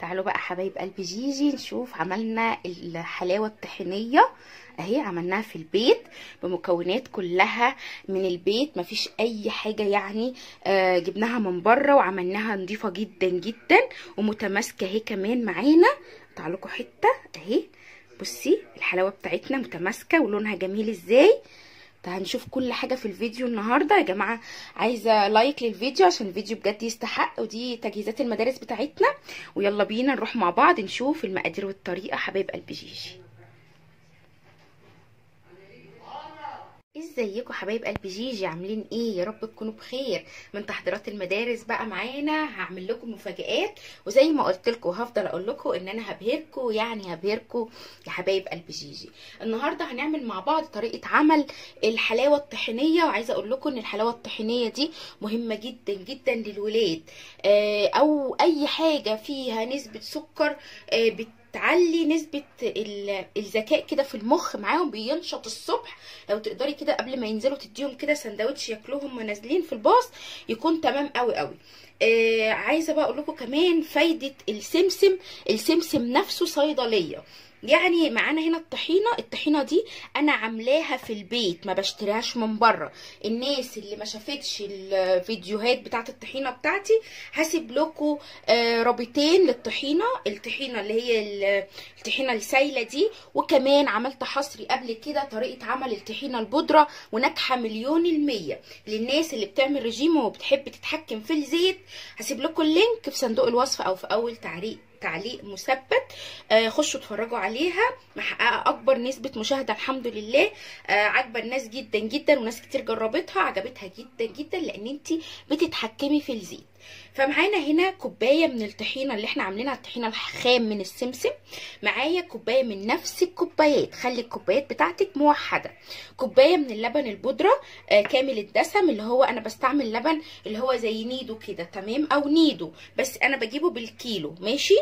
تعالوا بقى حبايب قلب جيجي نشوف عملنا الحلاوه الطحينيه اهي عملناها في البيت بمكونات كلها من البيت مفيش اي حاجه يعني آه جبناها من بره وعملناها نظيفه جدا جدا ومتماسكه اهي كمان معانا تعالوا لكم حته اهي بصي الحلاوه بتاعتنا متماسكه ولونها جميل ازاي هنشوف كل حاجه في الفيديو النهارده يا جماعه عايزه لايك للفيديو عشان الفيديو بجد يستحق ودي تجهيزات المدارس بتاعتنا ويلا بينا نروح مع بعض نشوف المقادير والطريقه حبايب قلب جيجي ازيكم حبايب قلب جيجي عاملين ايه يا رب تكونوا بخير من تحضيرات المدارس بقى معانا هعمل لكم مفاجآت وزي ما قلت لكم هفضل اقول لكم ان انا هبهركم يعني هبهركم يا حبايب قلب جيجي النهارده هنعمل مع بعض طريقه عمل الحلاوه الطحينيه وعايزه اقول لكم ان الحلاوه الطحينيه دي مهمه جدا جدا للولاد آه او اي حاجه فيها نسبه سكر آه بت تعلي نسبة الذكاء كده في المخ معاهم بينشط الصبح لو تقدري كده قبل ما ينزلوا تديهم كده سندوتش ياكلوهم نازلين في الباص يكون تمام قوي قوي آه عايزه بقى اقول لكم كمان فايده السمسم السمسم نفسه صيدليه يعني معانا هنا الطحينه الطحينه دي انا عاملاها في البيت ما بشتريهاش من بره الناس اللي ما شافتش الفيديوهات بتاعه الطحينه بتاعتي هسيب لكم آه رابطين للطحينه الطحينه اللي هي الطحينه السايله دي وكمان عملت حصري قبل كده طريقه عمل الطحينه البودره وناجحه مليون المية للناس اللي بتعمل رجيم وبتحب تتحكم في الزيت هسيب لكم اللينك في صندوق الوصف او في اول تعليق تعليق مثبت آه خشوا اتفرجوا عليها محققه اكبر نسبه مشاهده الحمد لله آه عاجبه الناس جدا جدا وناس كتير جربتها عجبتها جدا جدا لان انت بتتحكمي في الزيت فمعانا هنا كوبايه من الطحينه اللي احنا عاملينها الطحينه الخام من السمسم معايا كوبايه من نفس الكوبايات خلي الكوبايات بتاعتك موحده كوبايه من اللبن البودره آه كامل الدسم اللي هو انا بستعمل لبن اللي هو زي نيدو كده تمام او نيدو بس انا بجيبه بالكيلو ماشي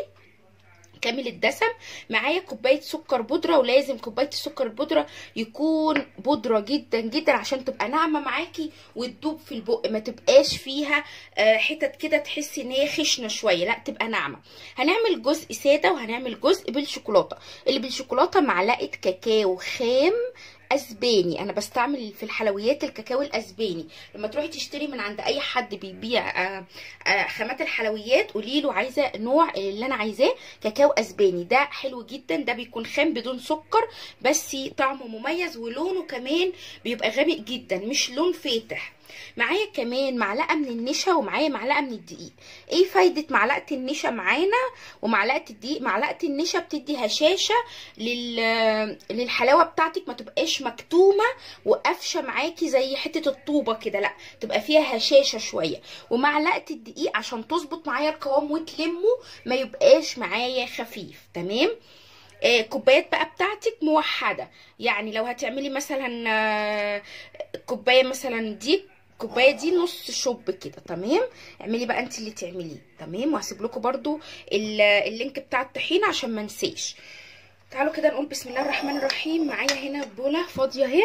كامل الدسم معايا كوبايه سكر بودره ولازم كوبايه السكر البودره يكون بودره جدا جدا عشان تبقى ناعمه معاكي وتدوب في البق ما تبقاش فيها حتت كده تحسي ان هي خشنه شويه لا تبقى ناعمه هنعمل جزء ساده وهنعمل جزء بالشوكولاته اللي بالشوكولاته معلقه كاكاو خام اسباني انا بستعمل في الحلويات الكاكاو الاسباني لما تروحي تشتري من عند اي حد بيبيع آآ آآ خامات الحلويات قولي له عايزه نوع اللي انا عايزاه كاكاو اسباني ده حلو جدا ده بيكون خام بدون سكر بس طعمه مميز ولونه كمان بيبقى غامق جدا مش لون فاتح معايا كمان معلقه من النشا ومعايا معلقه من الدقيق ايه فايده معلقه النشا معانا ومعلقه الدقيق معلقه النشا بتدي هشاشه لل... للحلاوه بتاعتك ما تبقاش مكتومه وقافشه معاكي زي حته الطوبه كده لا تبقى فيها هشاشه شويه ومعلقه الدقيق عشان تظبط معايا القوام وتلمه ما يبقاش معايا خفيف تمام آه كوبايات بقى بتاعتك موحده يعني لو هتعملي مثلا آه كوبايه مثلا دي الكوبايه دي نص شوب كده تمام اعملي بقى انت اللي تعمليه تمام وهسيب لكم برده اللينك بتاع الطحينه عشان ما انساش تعالوا كده نقول بسم الله الرحمن الرحيم معايا هنا بوله فاضيه اهي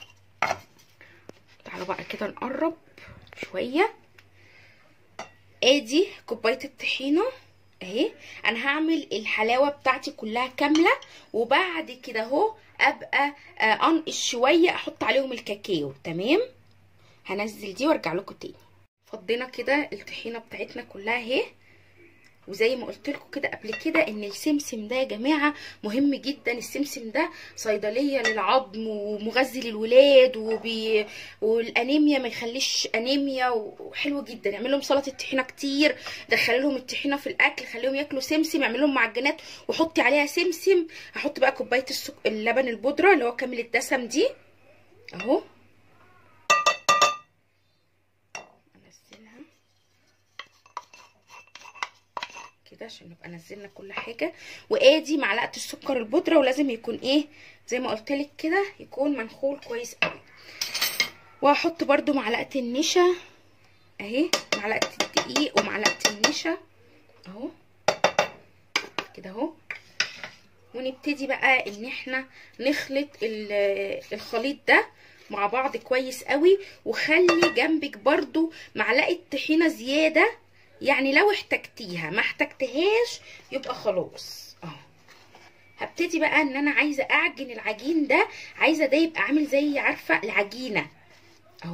تعالوا بقى كده نقرب شويه ادي كوبايه الطحينه اهي انا هعمل الحلاوه بتاعتي كلها كامله وبعد كده اهو ابقى انقش شويه احط عليهم الكاكاو تمام هنزل دي وارجع لكم تاني فضينا كده الطحينه بتاعتنا كلها اهي وزي ما قلت لكم كده قبل كده ان السمسم ده يا جماعه مهم جدا السمسم ده صيدليه للعظم ومغذي للولاد وبي والانيميا ما يخليش انيميا وحلو جدا اعمل لهم سلطه طحينه كتير دخلي لهم الطحينه في الاكل خليهم ياكلوا سمسم اعمل لهم معجنات وحطي عليها سمسم هحط بقى كوبايه السك... اللبن البودره اللي هو كامل الدسم دي اهو كده عشان نبقى نزلنا كل حاجه وادي معلقه السكر البودره ولازم يكون ايه زي ما قلت لك كده يكون منخول كويس قوي وهحط برده معلقه النشا اهي معلقه الدقيق ومعلقه النشا اهو كده اهو ونبتدي بقى ان احنا نخلط الخليط ده مع بعض كويس قوي وخلي جنبك برضو معلقه طحينه زياده يعني لو احتجتيها ما احتجتهاش يبقى خلاص اهو هبتدي بقى ان انا عايزه اعجن العجين ده عايزه ده يبقى عامل زي عارفه العجينه اهو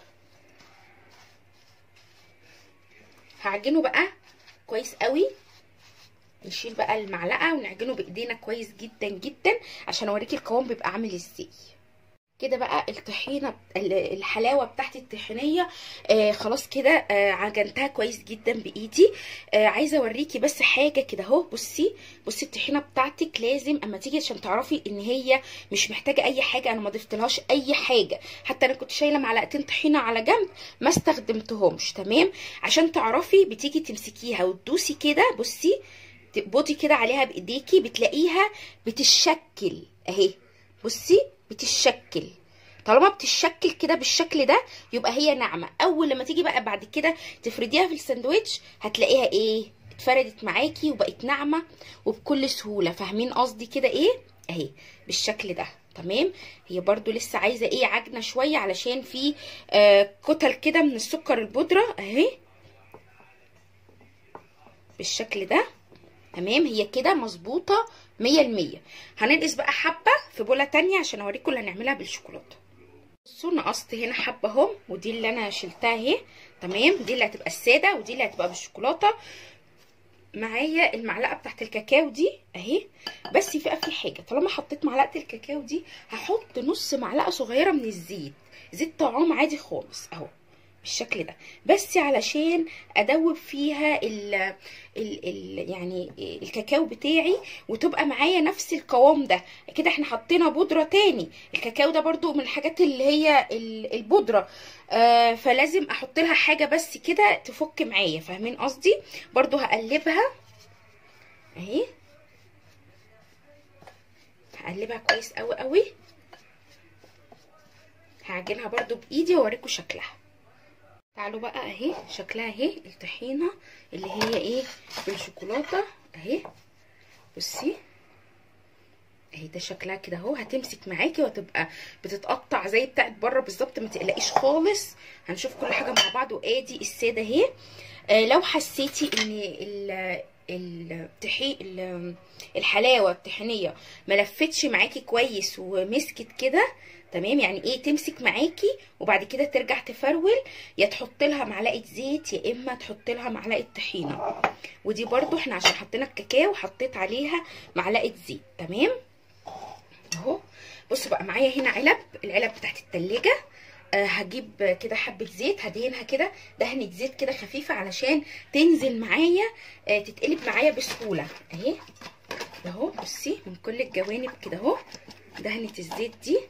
هعجنه بقى كويس قوي نشيل بقى المعلقه ونعجنه بايدينا كويس جدا جدا عشان اوريكي القوام بيبقى عامل ازاي كده بقى الطحينه الحلاوه بتاعت الطحينيه آه خلاص كده آه عجنتها كويس جدا بايدي آه عايزه اوريكي بس حاجه كده اهو بصي بصي الطحينه بتاعتك لازم اما تيجي عشان تعرفي ان هي مش محتاجه اي حاجه انا ما ضفتلهاش اي حاجه حتى انا كنت شايله معلقتين طحينه على جنب ما استخدمتهمش تمام عشان تعرفي بتيجي تمسكيها وتدوسي كده بصي تقبضي كده عليها بايديكي بتلاقيها بتتشكل اهي بصي بتتشكل طالما بتتشكل كده بالشكل ده يبقى هي ناعمه اول لما تيجي بقى بعد كده تفرديها في الساندوتش هتلاقيها ايه اتفردت معاكي وبقت ناعمه وبكل سهوله فاهمين قصدي كده ايه اهي بالشكل ده تمام هي برضو لسه عايزه ايه عجنه شويه علشان في آه كتل كده من السكر البودره اهي بالشكل ده تمام هي كده مظبوطه مية المية هننقص بقى حبة في بولة تانية عشان اوريكم اللي هنعملها بالشوكولاتة بصوا نقصت هنا حبة اهم ودي اللي انا شلتها اهي تمام دي اللي هتبقى السادة ودي اللي هتبقى بالشوكولاتة معايا المعلقة بتاعت الكاكاو دي اهي بس في في حاجة طالما حطيت معلقة الكاكاو دي هحط نص معلقة صغيرة من الزيت زيت طعام عادي خالص اهو بالشكل ده بس علشان ادوب فيها ال ال ال يعني الكاكاو بتاعي وتبقى معايا نفس القوام ده كده احنا حطينا بودره تاني الكاكاو ده برضو من الحاجات اللي هي البودره آه فلازم احط لها حاجه بس كده تفك معايا فاهمين قصدي برضو هقلبها اهي هقلبها كويس قوي قوي هعجنها برضو بايدي واوريكم شكلها تعالوا بقى اهي شكلها اهي الطحينه اللي هي ايه بالشوكولاته اهي بصي اهي ده شكلها كده اهو هتمسك معاكي وهتبقى بتتقطع زي بتاعت بره بالظبط ما تقلقيش خالص هنشوف كل حاجه مع بعض وادي الساده اهي آه لو حسيتي ان ال الطحي الحلاوه الطحينيه ما لفتش معاكي كويس ومسكت كده تمام يعني ايه تمسك معاكي وبعد كده ترجع تفرول يا تحط لها معلقه زيت يا اما تحط لها معلقه طحينه ودي برضو احنا عشان حطينا الكاكاو حطيت عليها معلقه زيت تمام اهو بصوا بقى معايا هنا علب العلب بتاعت التلاجة أه هجيب كده حبه زيت هدهنها كده دهنه زيت كده خفيفه علشان تنزل معايا أه تتقلب معايا بسهوله اهي اهو بصي من كل الجوانب كده اهو دهنه الزيت دي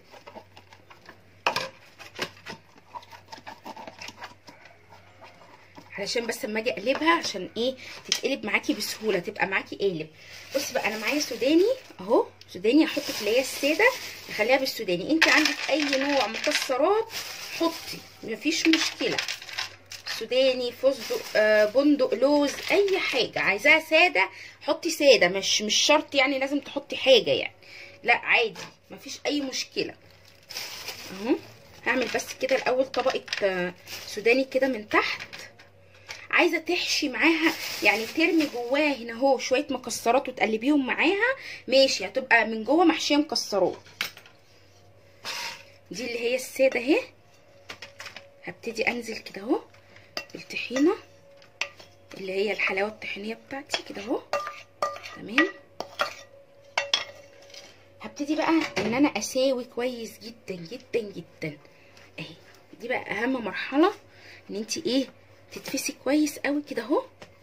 علشان بس اما اجي اقلبها عشان ايه تتقلب معاكي بسهوله تبقى معاكي قالب بصي بقى انا معايا سوداني اهو سوداني هحط في اللي هي الساده نخليها بالسوداني انت عندك اي نوع مكسرات حطي مفيش مشكله سوداني فستق آه بندق لوز اي حاجه عايزاها ساده حطي ساده مش مش شرط يعني لازم تحطي حاجه يعني لا عادي مفيش اي مشكله اهو هعمل بس كده الاول طبقه آه سوداني كده من تحت عايزه تحشي معاها يعني ترمي جواها هنا اهو شويه مكسرات وتقلبيهم معاها ماشي هتبقى من جوه محشيه مكسرات دي اللي هي الساده اهي هبتدي انزل كده اهو بالطحينه اللي هي الحلاوه الطحينيه بتاعتي كده اهو تمام هبتدي بقى ان انا اساوي كويس جدا جدا جدا اهي دي بقى اهم مرحله ان انت ايه تتفسي كويس قوي كده اهو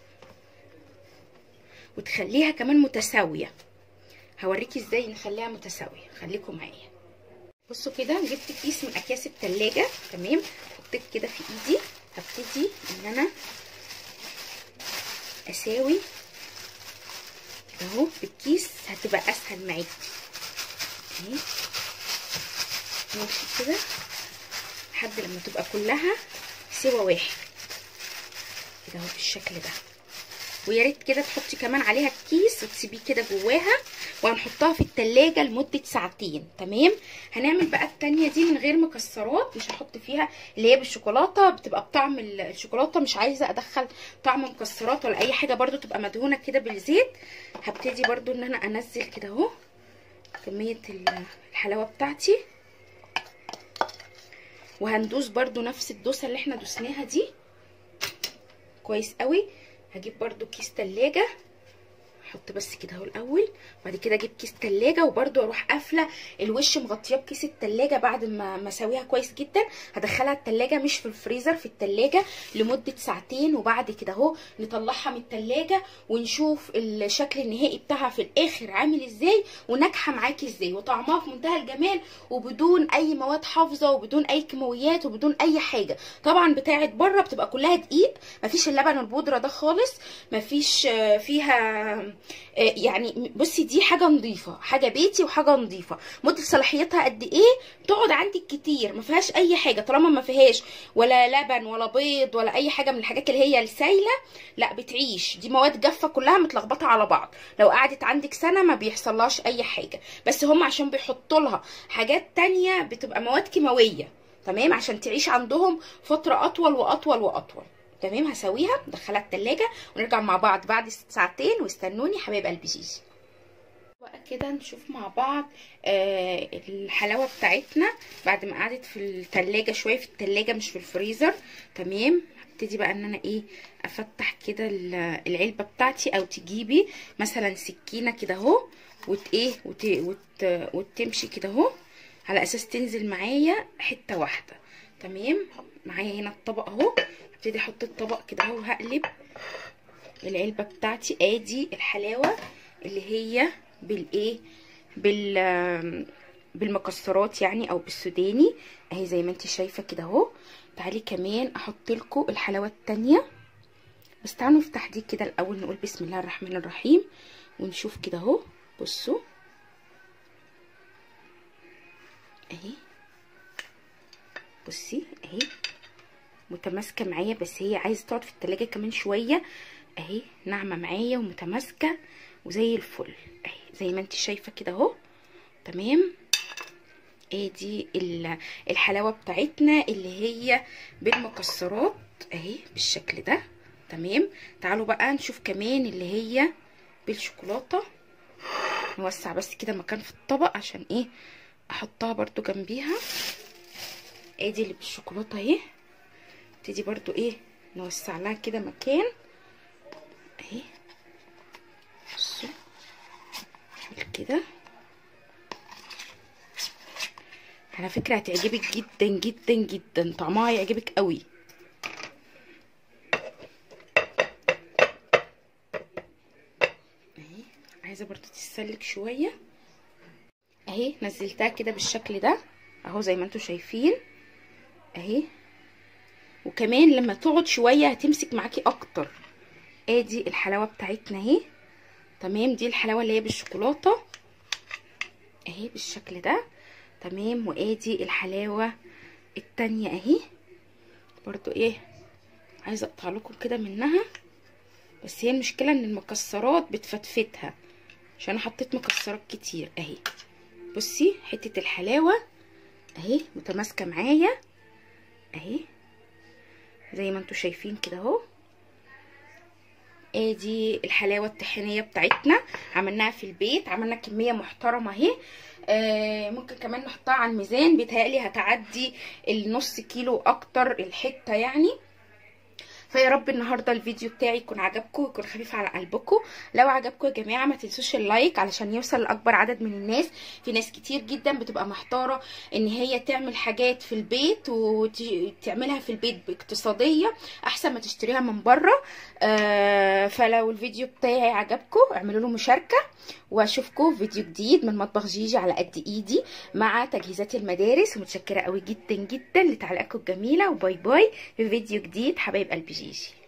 وتخليها كمان متساويه هوريكي ازاي نخليها متساويه خليكم معايا بصوا كده جبت كيس من اكياس التلاجة تمام حطيت كده في ايدي هبتدي ان انا اساوي كده اهو بالكيس هتبقى اسهل معاكي اهي ماشي كده لحد لما تبقى كلها سوا واحد كده اهو بالشكل ده ويا ريت كده تحطي كمان عليها الكيس وتسيبيه كده جواها وهنحطها في التلاجة لمدة ساعتين تمام هنعمل بقى التانية دي من غير مكسرات مش هحط فيها اللي هي بالشوكولاتة بتبقى بطعم الشوكولاتة مش عايزة ادخل طعم مكسرات ولا اي حاجة برضو تبقى مدهونة كده بالزيت هبتدي برضو ان انا انزل كده اهو كمية الحلاوة بتاعتي وهندوس برضو نفس الدوسة اللي احنا دوسناها دي كويس قوي هجيب برضو كيس تلاجة احط بس كده اهو الاول بعد كده اجيب كيس تلاجة وبرده اروح قافله الوش مغطياه بكيس التلاجة بعد ما ما اسويها كويس جدا هدخلها التلاجة مش في الفريزر في التلاجة لمده ساعتين وبعد كده اهو نطلعها من التلاجة ونشوف الشكل النهائي بتاعها في الاخر عامل ازاي وناجحه معاكي ازاي وطعمها في منتهى الجمال وبدون اي مواد حافظه وبدون اي كيماويات وبدون اي حاجه طبعا بتاعه بره بتبقى كلها دقيق مفيش اللبن البودره ده خالص مفيش فيها يعني بصي دي حاجه نظيفه حاجه بيتي وحاجه نظيفه مده صلاحيتها قد ايه تقعد عندك كتير ما فيهاش اي حاجه طالما ما فيهاش ولا لبن ولا بيض ولا اي حاجه من الحاجات اللي هي السايله لا بتعيش دي مواد جافه كلها متلخبطه على بعض لو قعدت عندك سنه ما بيحصلهاش اي حاجه بس هم عشان بيحطوا لها حاجات تانية بتبقى مواد كيماويه تمام عشان تعيش عندهم فتره اطول واطول واطول تمام هسويها ندخلها التلاجة ونرجع مع بعض بعد ساعتين واستنوني حبايب قلبي جيجي بقى كده نشوف مع بعض آه الحلاوة بتاعتنا بعد ما قعدت في التلاجة شوية في التلاجة مش في الفريزر تمام هبتدي بقى ان انا ايه افتح كده العلبة بتاعتي او تجيبي مثلا سكينة كده اهو وت ايه وت وت وتمشي كده اهو على اساس تنزل معايا حتة واحدة تمام معايا هنا الطبق اهو هبتدي احط الطبق كده اهو وهقلب العلبه بتاعتي ادي الحلاوه اللي هي بالايه بال بالمكسرات يعني او بالسوداني اهي زي ما انت شايفه كده اهو تعالي كمان احط لكم الحلاوه التانية بس تعالوا نفتح دي كده الاول نقول بسم الله الرحمن الرحيم ونشوف كده اهو بصوا اهي بصي اهي متماسكه معايا بس هي عايزه تقعد في التلاجة كمان شويه اهي ناعمه معايا ومتماسكه وزي الفل اهي زي ما انت شايفه كده اهو تمام ادي الحلاوه بتاعتنا اللي هي بالمكسرات اهي بالشكل ده تمام تعالوا بقى نشوف كمان اللي هي بالشوكولاته نوسع بس كده مكان في الطبق عشان ايه احطها برضو جنبيها ادي اللي بالشوكولاته اهي نبتدي برضو ايه نوسع لها كده مكان اهي بصوا كده على فكره هتعجبك جدا جدا جدا طعمها هيعجبك قوي اهي عايزه برضو تتسلك شويه اهي نزلتها كده بالشكل ده اهو زي ما انتم شايفين اهي وكمان لما تقعد شويه هتمسك معاكي اكتر ادي الحلاوه بتاعتنا اهي تمام دي الحلاوه اللي هي بالشوكولاته اهي بالشكل ده تمام وادي الحلاوه التانية اهي برضو ايه عايزه اقطع لكم كده منها بس هي المشكله ان المكسرات بتفتفتها عشان انا حطيت مكسرات كتير اهي بصي حته الحلاوه اهي متماسكه معايا اهي زي ما انتم شايفين كده اهو ادي الحلاوه الطحينيه بتاعتنا عملناها في البيت عملنا كميه محترمه اهي آه ممكن كمان نحطها على الميزان بيتهيألي هتعدي النص كيلو اكتر الحته يعني فيا رب النهارده الفيديو بتاعي يكون عجبكم ويكون خفيف على قلبكم لو عجبكم يا جماعه ما تنسوش اللايك علشان يوصل لاكبر عدد من الناس في ناس كتير جدا بتبقى محتاره ان هي تعمل حاجات في البيت وتعملها في البيت باقتصاديه احسن ما تشتريها من بره آه فلو الفيديو بتاعي عجبكم اعملوا له مشاركه واشوفكم فيديو جديد من مطبخ جيجي على قد ايدي مع تجهيزات المدارس ومتشكره قوي جدا جدا لتعليقاتكم الجميله وباي باي في فيديو جديد حبايب قلبي جيجي